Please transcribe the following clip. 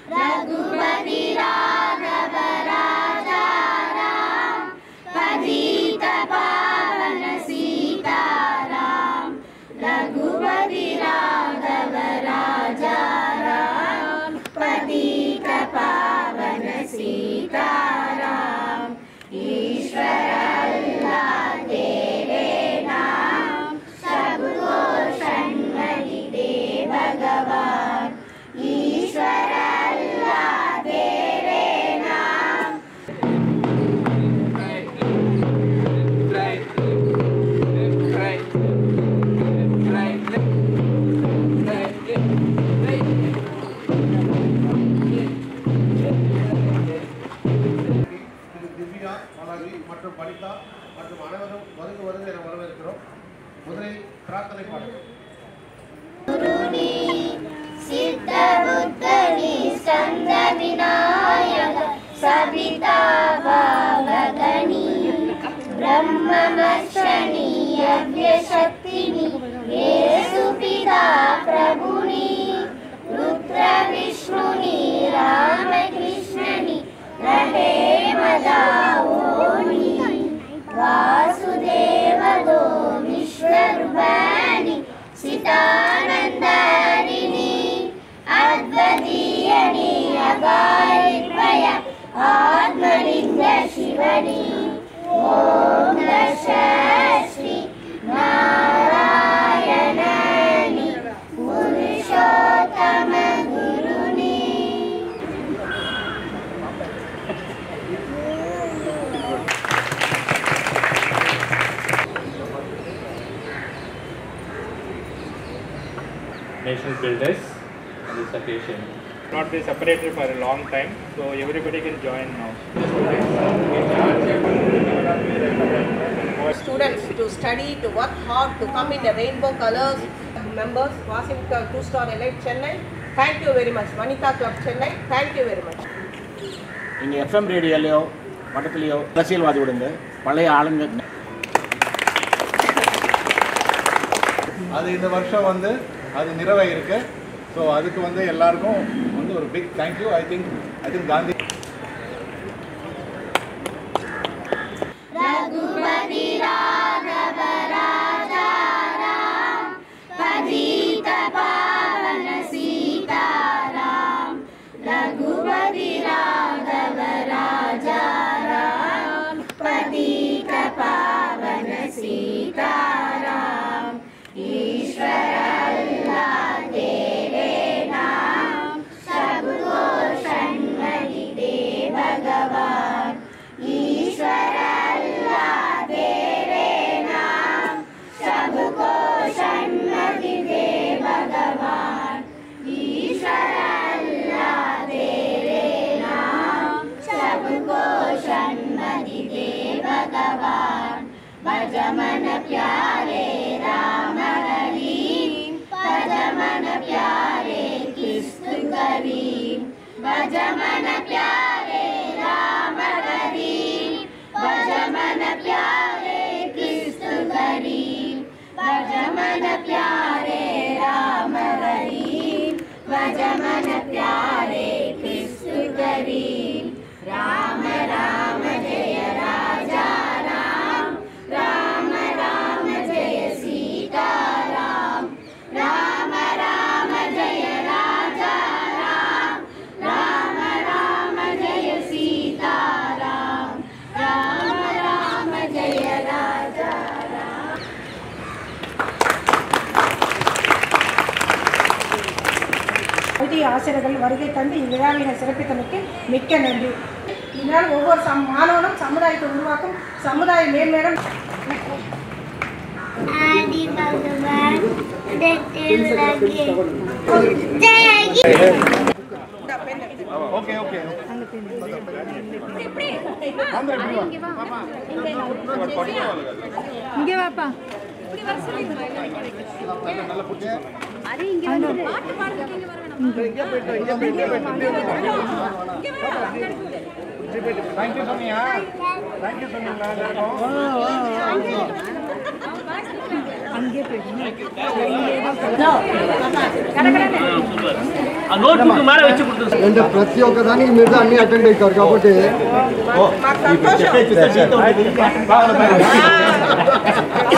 रघुपति राघव राजा राम पतित पावन सीताराम रघुपति राघव राजा राम पतित पावन सीताराम ईश्वर अल्लाह तेरे नाम सबको सन्मति दे भगवान ईश्वर अल्लाह तेरे नाम திரு திவ்யா பாலாஜி மற்றும் வனிதா மற்றும் அனைவரும் வருக வருக என வரவேற்கிறோம் முதலில் பிரார்த்தனை பாடல் गुरुनी सिद्ध बुद्धनी स्कंद विनायक सविता भावगणी ब्रह्ममर्षणी अव्यशक्तिनी येसुपिता प्रभुनी रुद्र विष्णुनी रामकृष्णनि रहे मदावोनि वासुदेवदो विश्वरूपाणि सितानन्दारिणि अद्वतीयनि अगायत्वय आत्मलिङ्ग शिवनि ॐ दशश्री नारायणनि पुरुषोत्तम गुरुनि nation builders on this occasion. not be separated for a long time, so everybody can join now. students to study, to work hard, to come in the rainbow colors. Members, Washington Two Star Elite Chennai, thank you very much. Vanita Club Chennai, thank you very much. நீங்கள் FM ரேடியோலையோ படத்துலையோ அரசியல்வாதி விடுங்க பழைய ஆளுங்க அது இந்த வருஷம் வந்து அது நிறைவாயிருக்கு ஸோ அதுக்கு வந்து எல்லாருக்கும் வந்து ஒரு big thank you I think I think Gandhi Raghupati Raghav Raja Ram पतित पावन सीताराम रघुपति राघव राजा राम पतित पावन सीताराम ईश्वर अल्लाह तेरे नाम सबको सन्मति दे भगवान ईश्वर अल्लाह तेरे नाम सबको सन्मति दे भगवान ईश्वर अल्लाह तेरे नाम सबको सन्मति दे भगवान भज मन प्यारे राम हरि भज मन प्यारे कृष्ण करीम भज मन प्यारे राम हरि भज मन प्यारे कृष्ण करीम भज मन प्यारे राम हरि भज मन प्यारे कृष्ण करीम राम राम जय राजा राम राम राम जय सीता राम राम राम जय राजा राम राम राम जय सीता राम राम राम जय राजा राम ஐடி ஆசிரியர்கள் வருகை தந்து இவ்விழாவினை சிறப்பித்தமைக்கு மிக்க நன்றி இதனால் ஒவ்வொரு சம் மாணவனும் சமுதாயத்தை உருவாக்கும் சமுதாய மேன்மேலும் आदि भगवान देते लगे जाएगी ஓகே ஓகே இங்கே வாப்பா தேங்க்யூ சொன்னியா தேங்க்யூ சொன்னீங்களா எல்லாருக்கும் అంటే ప్రతి ఒక్క దానికి మీరు అన్ని అటెండ్ అవుతారు కాబట్టి మాకు సంతోషం